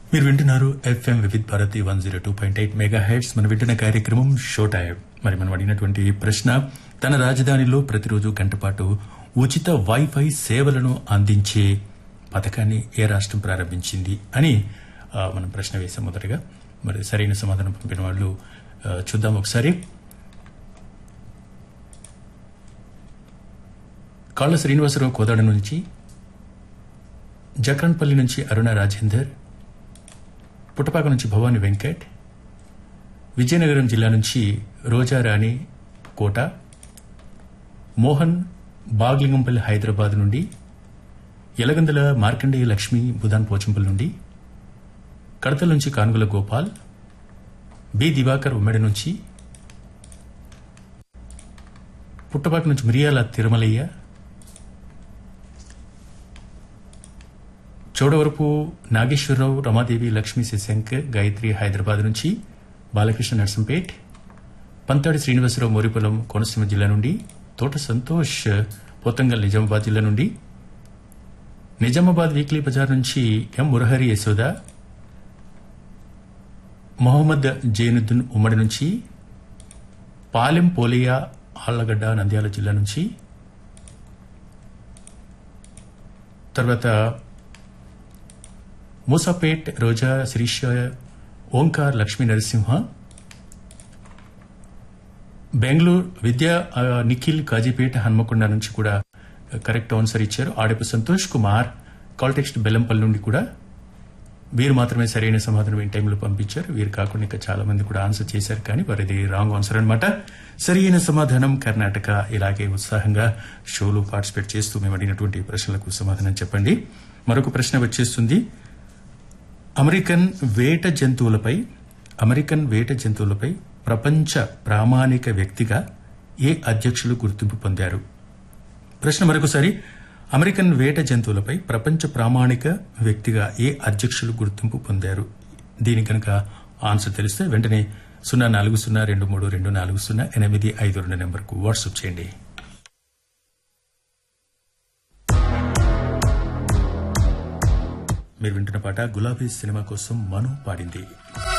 మీరు వింటున్నారు F M Vividh Bharati one zero two point eight megahertz మనం వింటున్న కార్యక్రమం షో టైం మరి మనం అడిగినటువంటి ప్రశ్న తన రాజధానిలో ప్రతిరోజు గంటపాటు ఉచిత వైఫై సేవలను అందించే పథకాన్ని ఏ రాష్ట్రం ప్రారంభించింది అని ఆ, మనం ప్రశ్న వేసాం మొదటగా మరి సరైన సమాధానం పంపిన వాళ్ళు ఆ, చూద్దాం ఒకసారి కాళ్ళ శ్రీనివాసరావు కోదాడ నుంచి జక్రన్పల్లి నుంచి అరుణ రాజేందర్ పుట్టపాక నుంచి భవాని వెంకట్ విజయనగరం జిల్లా నుంచి రోజారాణి కోట మోహన్ బాగ్లింగంపల్లి హైదరాబాద్ నుండి ఎలగందల మార్కండేయ లక్ష్మి బుధాన్ పోచంపల్లి నుండి కడతల నుంచి కానుగుల గోపాల్ బి దివాకర్ ఉమ్మడి నుంచి పుట్టపాక నుంచి మిరియాల తిరుమలయ్య చోడవరపు నాగేశ్వరరావు రమాదేవి లక్ష్మీ శశాంక్ గాయత్రి హైదరాబాద్ నుంచి బాలకృష్ణ నర్సంపేట్ పంతాడి శ్రీనివాసరావు మోరిపొలం కోనసీమ జిల్లా నుండి తోట సంతోష్ పోతంగల్ నిజామాబాద్ జిల్లా నుండి నిజామాబాద్ వీక్లీ బజార్ నుంచి ఎం మురహరి యశోద మొహమ్మద్ జైనుద్దీన్ ఉమ్మడి నుంచి పాలెం పోలియా ఆళ్లగడ్డ నంద్యాల జిల్లా నుంచి తర్వాత మూసాపేట్ రోజా శిరీష ఓంకార్ లక్ష్మీ నరసింహ బెంగళూరు విద్యా ఆ, నిఖిల్ కాజీపేట హన్మకొండ నుంచి కూడా కరెక్ట్ ఆన్సర్ ఇచ్చారు ఆడపు సంతోష్ కుమార్ కాల్టెక్స్ట్ బెల్లంపల్లి నుండి కూడా వీరు మాత్రమే సరైన సమాధానం ఈ టైంలో పంపించారు వీరు కాకుండా ఇంకా చాలా మంది కూడా ఆన్సర్ చేశారు కానీ వారిది రాంగ్ ఆన్సర్ అనమాట సరైన సమాధానం కర్ణాటక ఇలాగే ఉత్సాహంగా షోలో పార్టిసిపేట్ చేస్తూ మేము అడిగినటువంటి ప్రశ్నలకు సమాధానం చెప్పండి మరొక ప్రశ్న వచ్చేస్తుంది అమెరికన్ వేట జంతువులపై అమెరికన్ వేట జంతువులపై ప్రపంచ ప్రామాణిక వ్యక్తిగా ఏ అధ్యక్షులు గుర్తింపు పొందారు ప్రశ్న మరొకసారి అమెరికన్ వేట జంతువులపై ప్రపంచ ప్రామాణిక వ్యక్తిగా ఏ అధ్యక్షులు గుర్తింపు పొందారు దీనికి కనుక ఆన్సర్ తెలిస్తే వెంటనే సున్నా నాలుగు సున్నా రెండు మూడు రెండు నాలుగు సున్నా ఎనిమిది ఐదు రెండు నెంబర్కు వాట్సాప్ చేయండి మీరు వింటున్న పాట గులాబీ సినిమా కోసం మను పాడింది